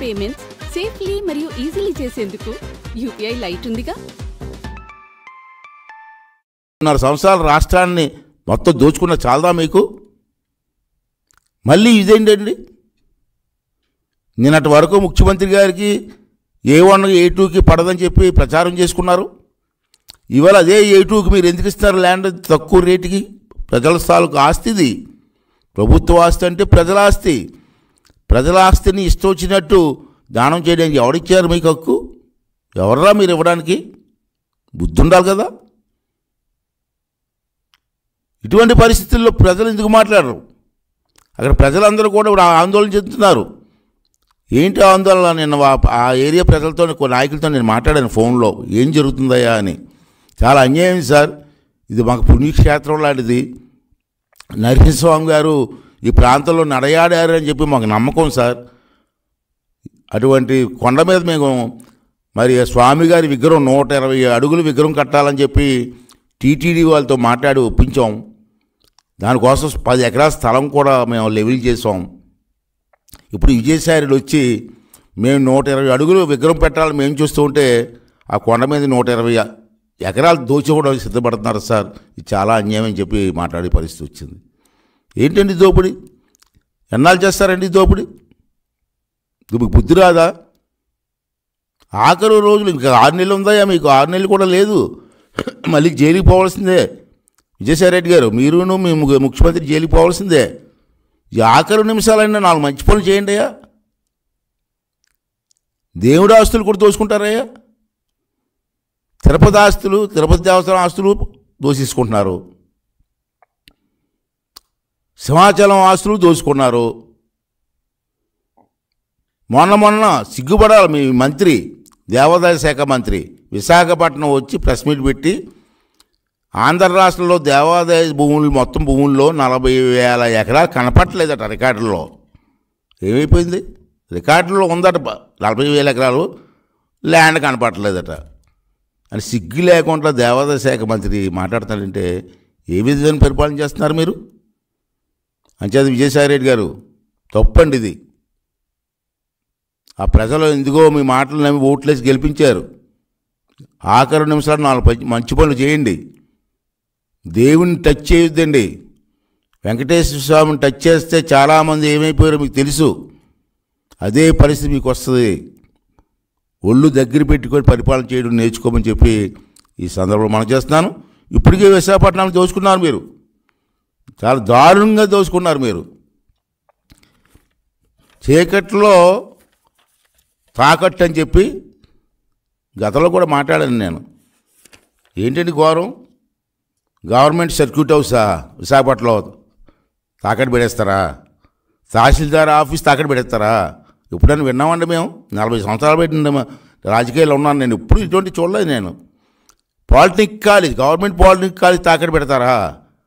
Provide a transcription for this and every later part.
payments safely మరియు easily చేసేందుకు UPI lite ఉందిగా నాలుగు సంవత్సరాలు రాష్ట్రాన్ని మొత్తం దోచుకున్న చాలదా మీకు మళ్ళీ ఇదేంటండి నిన్నటి వరకు ముఖ్యమంత్రి గారికి ఏ వన్ ఏ టూకి పడదని చెప్పి ప్రచారం చేసుకున్నారు ఇవాళ అదే ఏ టూకి మీరు ఎందుకు ఇస్తారు ల్యాండ్ తక్కువ రేటుకి ప్రజల స్థాలకు ఆస్తి ఇది ప్రభుత్వ ఆస్తి అంటే ప్రజల ఆస్తి ప్రజల ఆస్తిని ఇష్టం వచ్చినట్టు దానం చేయడానికి ఎవరిచ్చారు మీకు హక్కు ఎవర్రా మీరు ఇవ్వడానికి బుద్ధి ఉండాలి కదా ఇటువంటి పరిస్థితుల్లో ప్రజలు ఎందుకు మాట్లాడరు అక్కడ ప్రజలందరూ కూడా ఇప్పుడు ఆందోళన చెందుతున్నారు ఏంటి ఆందోళన నిన్న వా- ఆ ఏరియా ప్రజలతో కొన్ని నాయకులతో నేను మాట్లాడాను ఫోన్లో ఏం జరుగుతుందయ్యా అని చాలా అన్యాయం సార్ ఇది మాకు పుణ్యక్షేత్రం లాంటిది నరసింహస్వామి గారు ఈ ప్రాంతంలో నడయాడారు అని చెప్పి మాకు నమ్మకం సార్ అటువంటి కొండ మీద మేము మరి స్వామి గారి విగ్రహం నూట ఇరవై అడుగుల విగ్రహం కట్టాలని చెప్పి టీటీడీ వాళ్ళతో మాట్లాడి ఒప్పించాం దానికోసం పది ఎకరాల స్థలం కూడా మేము లెవెల్ చేసాం ఇప్పుడు విజయసాయిరెడ్డి వచ్చి మేము నూట ఇరవై అడుగులు విగ్రహం పెట్టాలని మేము చూస్తూ ఉంటే ఆ కొండ మీద నూట ఇరవై ఎకరాలు దోచుకోవడానికి సిద్ధపడుతున్నారు సార్ ఇది చాలా అన్యాయం అని చెప్పి మాట్లాడే పరిస్థితి వచ్చింది ఏంటండి దోపిడి ఎన్నాళ్ళు చేస్తారండి ఈ దోపిడి ఇది మీకు బుద్ధి రాదా ఆఖరు రోజులు ఇంకా ఆరు నెలలు ఉందాయా మీకు ఆరు నెలలు కూడా లేదు మళ్ళీ జైలుకి పోవాల్సిందే విజయసాయిరెడ్డి గారు మీరును మీ ము- ముఖ్యమంత్రి జైలుకి పోవాల్సిందే ఈ ఆఖరు నిమిషాలైనా నాలుగు మంచి పనులు చేయండి అయ్యా దేవుడి ఆస్తులు కూడా దోచుకుంటారయ్యా తిరుపతి ఆస్తులు తిరుపతి దేవస్థానం ఆస్తులు దోషించుకుంటున్నారు సింహాచలం ఆస్తులు దోచుకున్నారు మొన్న మొన్న సిగ్గుపడాలి మీ మంత్రి దేవాదాయ శాఖ మంత్రి విశాఖపట్నం వచ్చి ప్రెస్ మీట్ పెట్టి ఆంధ్ర రాష్ట్రంలో దేవాదాయ భూములు మొత్తం భూముల్లో నలభై వేల ఎకరాలు కనపట్లేదట రికార్డుల్లో ఏమైపోయింది రికార్డులో ఉందట బ- నలభై వేల ఎకరాలు ల్యాండ్ కనపట్లేదట అని సిగ్గు లేకుండా దేవాదాయ శాఖ మంత్రి మాట్లాడతాడంటే ఏ విధమైన పరిపాలన చేస్తున్నారు మీరు అంచేది విజయసాయిరెడ్డి గారు తప్పండి ఇది ఆ ప్రజలు ఎందుకో మీ మాటలు నమ్మి ఓట్లేసి గెలిపించారు ఆఖరి నిమిషాలు నాలుగు ప- మంచి పనులు చేయండి దేవుని టచ్ చేయొద్దండి వెంకటేశ్వర స్వామిని టచ్ చేస్తే చాలామంది ఏమైపోయారో మీకు తెలుసు అదే పరిస్థితి మీకు వస్తుంది ఒళ్ళు దగ్గర పెట్టుకొని పరిపాలన చేయడం నేర్చుకోమని చెప్పి ఈ సందర్భంలో మనం చేస్తున్నాను ఇప్పటికే విశాఖపట్నాన్ని దోచుకున్నారు మీరు చాలా దారుణంగా దోచుకున్నారు మీరు చీకట్లో తాకట్టు అని చెప్పి గతంలో కూడా మాట్లాడాను నేను ఏంటండి ఘోరం గవర్నమెంట్ సర్క్యూట్ హౌసా విశాఖపట్నంలో తాకట్టు పెడేస్తారా తహసీల్దార్ ఆఫీస్ తాకట్టు పెడేస్తారా ఎప్పుడైనా విన్నామండి మేము నలభై సంవత్సరాలు పెట్టిన రాజకీయాల్లో ఉన్నాను నేను ఇప్పుడు ఇటువంటి చూడలేదు నేను polytechnic college government polytechnic college తాకట్టు పెడతారా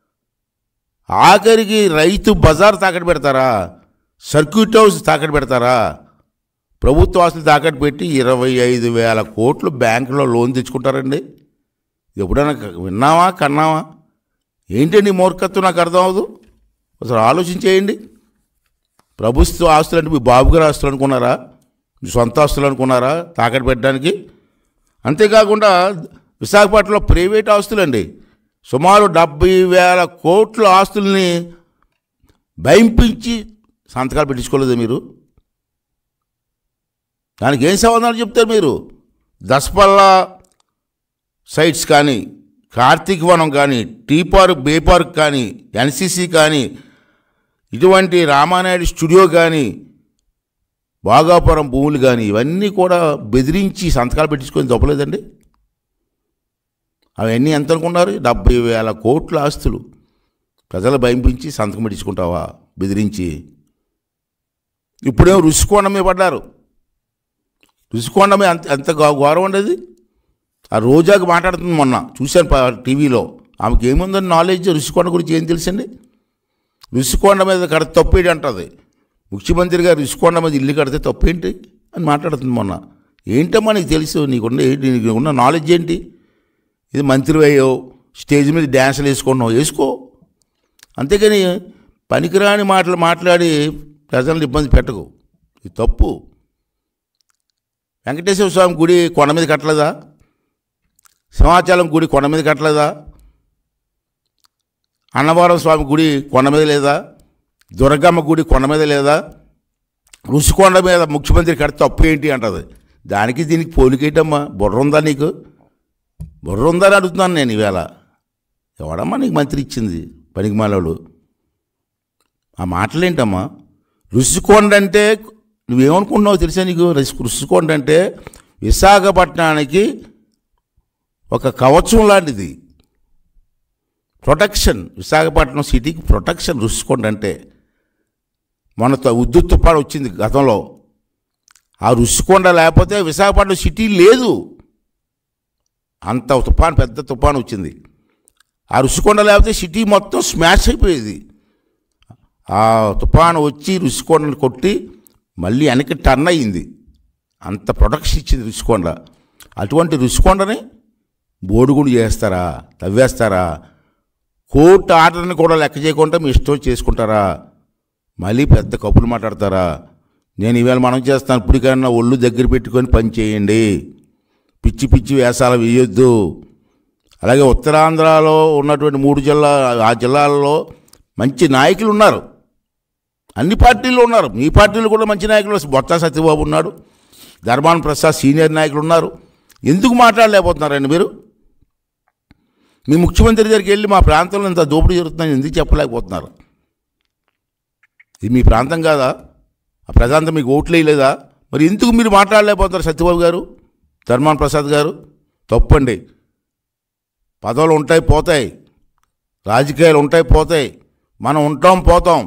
ఆఖరికి రైతు బజార్ తాకట్టు పెడతారా సర్క్యూట్ హౌస్ తాకట్టు పెడతారా ప్రభుత్వ ఆస్తులు తాకట్టు పెట్టి ఇరవై ఐదు వేల కోట్లు బ్యాంకులో లోన్ తెచ్చుకుంటారండి ఎప్పుడైనా క- విన్నావా కన్నావా ఏంటండి ఈ మూర్ఖత్వం నాకు అర్థం అవ్వదు అసలు ఆలోచించేయండి ప్రభుత్వ ఆస్తులు అంటే మీ బాబు గారు ఆస్తులు అనుకున్నారా మీ సొంత ఆస్తులు అనుకున్నారా తాకట్టు పెట్టడానికి అంతేకాకుండా విశాఖపట్నంలో ప్రైవేట్ ఆస్తులండి సుమారు డెబ్బై వేల కోట్ల ఆస్తుల్ని భయింపించి సంతకాలు పెట్టించుకోలేదు మీరు దానికి ఏం సమాధానం చెప్తారు మీరు దసపల్లా సైట్స్ కానీ కార్తీక్ వనం కానీ టీ పార్క్ బే పార్క్ కానీ ఎన్సీసీ కానీ ఇటువంటి రామానాయుడు స్టూడియో కానీ బాగాపురం భూములు కానీ ఇవన్నీ కూడా బెదిరించి సంతకాలు పెట్టించుకొని దొప్పలేదండి అవన్నీ ఎంత అనుకున్నారు డెబ్బై వేల కోట్ల ఆస్తులు ప్రజలు భయంపించి సంతకం పెట్టించుకుంటావా బెదిరించి ఇప్పుడేమో రుషికొండ మీద పడ్డారు రుషికొండ మీద అంత ఎంత ఘో- ఘోరం ఉండేది ఆ రోజాకి మాట్లాడుతుంది మొన్న చూశాను ప- టీవీలో ఆమెకి ఏముందని నాలెడ్జ్ రుషికొండ గురించి ఏం తెలుసండి రుషికొండ మీద కడితే తప్పేంటి అంటుంది ముఖ్యమంత్రి గారు రుషికొండ మీద ఇల్లు కడితే తప్పేంటి అని మాట్లాడుతుంది మొన్న ఏంటమ్మా నీకు తెలుసు నీకున్న ఏంటి నీకు ఉన్న నాలెడ్జ్ ఏంటి ఇది మంత్రి అయ్యో స్టేజ్ మీద డ్యాన్సులు వేసుకున్నావు వేసుకో అంతేకాని పనికిరాని మాటలు మాట్లాడి ప్రజలను ఇబ్బంది పెట్టకు ఇది తప్పు వెంకటేశ్వర స్వామి గుడి కొండ మీద కట్టలేదా సింహాచలం గుడి కొండ మీద కట్టలేదా అన్నవరం స్వామి గుడి కొండ మీద లేదా దుర్గమ్మ గుడి కొండ మీద లేదా రుషికొండ మీద ముఖ్యమంత్రి కడితే తప్పు ఏంటి అంటది దానికి దీనికి పోలికేటమ్మా బుర్ర ఉందా నీకు బుర్ర ఉందా అని అడుగుతున్నాను నేను ఈవేళ ఎవడమ్మా నీకు మంత్రి ఇచ్చింది పనికి మాలోడు ఆ మాటలేంటమ్మా రుషికొండ అంటే నువ్వేమనుకుంటున్నావు తెలుసా నీకు రుషి- రుషికొండ అంటే విశాఖపట్నానికి ఒక కవచం లాంటిది ప్రొటెక్షన్ విశాఖపట్నం సిటీకి ప్రొటెక్షన్ రుషికొండ అంటే మన ఉద్దు తుఫాను వచ్చింది గతంలో ఆ రుషికొండ లేకపోతే విశాఖపట్నం సిటీ లేదు అంత తుఫాన్ పెద్ద తుఫాన్ వచ్చింది ఆ రుషికొండ లేకపోతే సిటీ మొత్తం స్మాష్ అయిపోయేది ఆ తుఫాను వచ్చి రుషికొండను కొట్టి మళ్ళీ వెనక్కి టర్న్ అయ్యింది అంత ప్రొటెక్షన్ ఇచ్చింది రుషికొండ అటువంటి రుషికొండని బోడుగుండు చేస్తారా తవ్వేస్తారా కోర్టు ఆర్డర్ని కూడా లెక్క చేయకుండా మీ ఇష్టం చేసుకుంటారా మళ్ళీ పెద్ద కప్పులు మాట్లాడతారా నేను ఈవేళ మనం చేస్తాను ఇప్పటికైనా ఒళ్ళు దగ్గర పెట్టుకొని పని చేయండి పిచ్చి పిచ్చి వేషాలు వేయొద్దు అలాగే ఉత్తరాంధ్రలో ఉన్నటువంటి మూడు జిల్లా ఆ జిల్లాల్లో మంచి నాయకులు ఉన్నారు అన్ని పార్టీలు ఉన్నారు మీ పార్టీలు కూడా మంచి నాయకులు బొత్స సత్యబాబు ఉన్నాడు ధర్మాన ప్రసాద్ సీనియర్ నాయకులు ఉన్నారు ఎందుకు మాట్లాడలేకపోతున్నారండి మీరు మీ ముఖ్యమంత్రి దగ్గరికి వెళ్ళి మా ప్రాంతంలో ఇంత దోపిడీ జరుగుతుందని ఎందుకు చెప్పలేకపోతున్నారు ఇది మీ ప్రాంతం కాదా ఆ ప్రజాంతం మీకు ఓట్లు వేయలేదా మరి ఎందుకు మీరు మాట్లాడలేకపోతారు సత్యబాబు గారు ధర్మాన్ ప్రసాద్ గారు తప్పండి పదవులు ఉంటాయి పోతాయి రాజకీయాలు ఉంటాయి పోతాయి మనం ఉంటాం పోతాం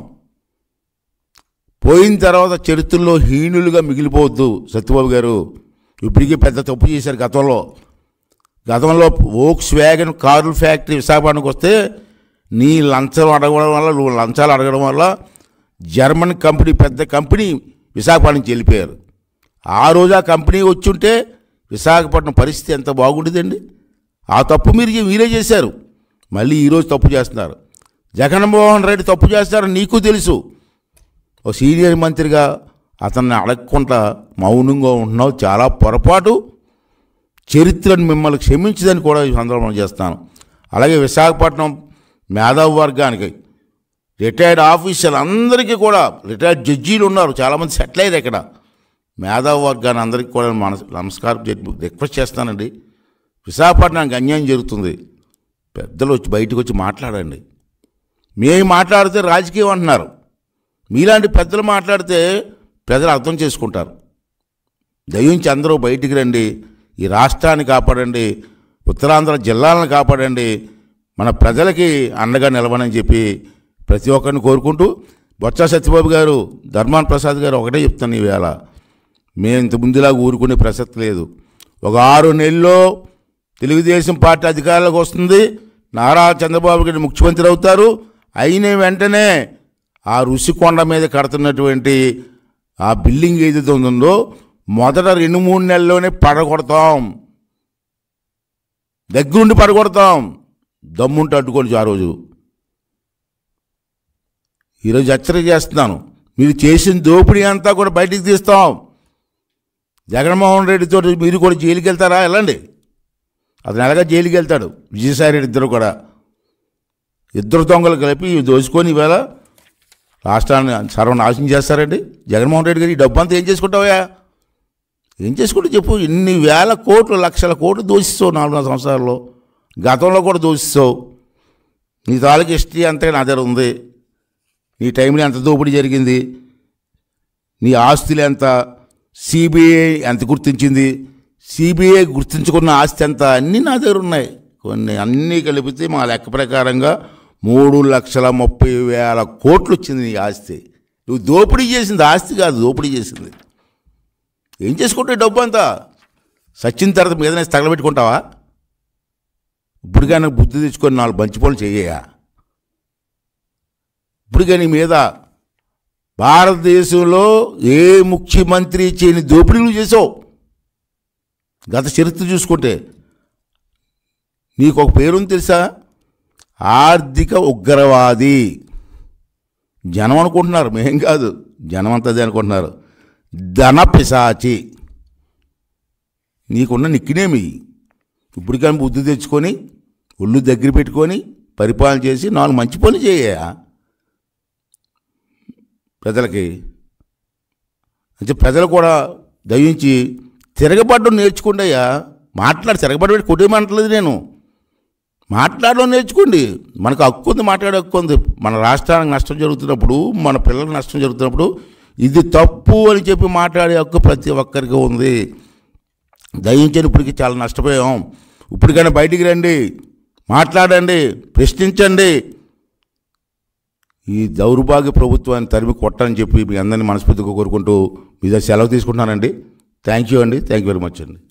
పోయిన తర్వాత చరిత్రలో హీనులుగా మిగిలిపోవద్దు సత్యబాబు గారు ఇప్పటికీ పెద్ద తప్పు చేశారు గతంలో గతంలో ఓక్స్ వ్యాగన్ కార్ల ఫ్యాక్టరీ విశాఖపట్నంకి వస్తే నీ లంచాలు అడగడం వల్ల నువ్వు లంచాలు అడగడం వల్ల జర్మన్ కంపెనీ పెద్ద కంపెనీ విశాఖపట్నం నుంచి వెళ్ళిపోయారు ఆ రోజు ఆ కంపెనీ వచ్చుంటే విశాఖపట్నం పరిస్థితి ఎంత బాగుండేదండి ఆ తప్పు మీరు మీరే చేశారు మళ్ళీ ఈరోజు తప్పు చేస్తున్నారు జగన్మోహన్ రెడ్డి తప్పు చేస్తారని నీకు తెలుసు ఓ సీనియర్ మంత్రిగా అతన్ని అడగకుండా మౌనంగా ఉంటున్నావు చాలా పొరపాటు చరిత్రను మిమ్మల్ని క్షమించదని కూడా ఈ సందర్భంలో చేస్తాను అలాగే విశాఖపట్నం మేధావి వర్గానికి రిటైర్డ్ ఆఫీసర్లు అందరికీ కూడా రిటైర్డ్ జడ్జీలు ఉన్నారు చాలామంది సెటిల్ అయ్యారు ఇక్కడ మేధావి వర్గాన్ని అందరికీ కూడా మన నమస్కారం చెప్పి రిక్వెస్ట్ చేస్తానండి విశాఖపట్నానికి అన్యాయం జరుగుతుంది పెద్దలు వచ్చి బయటకు వచ్చి మాట్లాడండి మేము మాట్లాడితే రాజకీయం అంటున్నారు మీలాంటి పెద్దలు మాట్లాడితే ప్రజలు అర్థం చేసుకుంటారు దయించి అందరూ బయటికి రండి ఈ రాష్ట్రాన్ని కాపాడండి ఉత్తరాంధ్ర జిల్లాలను కాపాడండి మన ప్రజలకి అండగా నిలవనని చెప్పి ప్రతి ఒక్కరిని కోరుకుంటూ బొత్స సత్యబాబు గారు ధర్మాన్ ప్రసాద్ గారు ఒకటే చెప్తాను ఈవేళ మేము ఇంత ముందులాగా ఊరుకునే ప్రసక్తి లేదు ఒక ఆరు నెలల్లో తెలుగుదేశం పార్టీ అధికారంలోకి వస్తుంది నారా చంద్రబాబు గారు ముఖ్యమంత్రి అవుతారు అయిన వెంటనే ఆ ఋషికొండ మీద కడుతున్నటువంటి ఆ బిల్డింగ్ ఏదైతే ఉందో మొదట రెండు మూడు నెలల్లోనే పడగొడతాం దగ్గరుండి పడగొడతాం దమ్ముంటే అడ్డుకోవచ్చు ఆ రోజు ఈరోజు హెచ్చరిక చేస్తున్నాను మీరు చేసిన దోపిడీ అంతా కూడా బయటికి తీస్తాం జగన్మోహన్ రెడ్డితో మీరు కూడా జైలుకి వెళ్తారా వెళ్ళండి అతను ఎలాగ జైలుకి వెళ్తాడు విజయసాయి రెడ్డి ఇద్దరు కూడా ఇద్దరు దొంగలు కలిపి ఇవి దోచుకొని ఈవేళ రాష్ట్రాన్ని సర్వనాశనం చేస్తారండి జగన్మోహన్ రెడ్డి గారు ఈ డబ్బు అంతా ఏం చేసుకుంటావా ఏం చేసుకుంటే చెప్పు ఇన్ని వేల కోట్లు లక్షల కోట్లు దోషిస్తావు నాలుగున్నర సంవత్సరాల్లో గతంలో కూడా దోషిస్తావు నీ తాలూకు హిస్టరీ అంతా నా దగ్గర ఉంది నీ టైంలో ఎంత దోపిడీ జరిగింది నీ ఆస్తులు ఎంత సిబిఐ ఎంత గుర్తించింది సిబిఐ గుర్తించుకున్న ఆస్తి ఎంత అన్నీ నా దగ్గర ఉన్నాయి కొన్ని అన్నీ కలిపితే మా లెక్క ప్రకారంగా మూడు లక్షల ముప్పై వేల కోట్లు వచ్చింది నీ ఆస్తి నువ్వు దోపిడీ చేసింది ఆస్తి కాదు దోపిడీ చేసింది ఏం చేసుకుంటే డబ్బు అంతా సచ్చిన తర్వాత మీద తగలబెట్టుకుంటావా ఇప్పటికైనా బుద్ధి తెచ్చుకొని నాలుగు మంచి పనులు చెయ్యా ఇప్పటికే నీ మీద భారతదేశంలో ఏ ముఖ్యమంత్రి చేయని దోపిడీలు చేసావు గత చరిత్ర చూసుకుంటే నీకు ఒక పేరుంది తెలుసా ఆర్థిక ఉగ్రవాది జనం అనుకుంటున్నారు మేం కాదు జనం అంతా అదే అనుకుంటున్నారు ధన పిశాచి నీకున్న నిక్కినేమి ఇప్పటికైనా బుద్ధి తెచ్చుకొని ఒళ్ళు దగ్గర పెట్టుకొని పరిపాలన చేసి నాలుగు మంచి పనులు చేయ ప్రజలకి అంటే ప్రజలు కూడా దయించి తిరగబడ్డం నేర్చుకోండి అయ్యా మాట్లాడి తిరగబడి కొట్టేయమంటలేదు నేను మాట్లాడడం నేర్చుకోండి మనకు హక్కు ఉంది మాట్లాడే హక్కు ఉంది మన రాష్ట్రానికి నష్టం జరుగుతున్నప్పుడు మన పిల్లలకు నష్టం జరుగుతున్నప్పుడు ఇది తప్పు అని చెప్పి మాట్లాడే హక్కు ప్రతి ఒక్కరికి ఉంది దయించని ఇప్పటికి చాలా నష్టపోయాం ఇప్పటికైనా బయటికి రండి మాట్లాడండి ప్రశ్నించండి ఈ దౌర్భాగ్య ప్రభుత్వాన్ని తరిమి కొట్టని చెప్పి మీ అందరినీ మనస్ఫూర్తిగా కోరుకుంటూ మీ దగ్గర సెలవు తీసుకుంటున్నానండి థ్యాంక్ యూ అండి థ్యాంక్ యూ వెరీ మచ్ అండి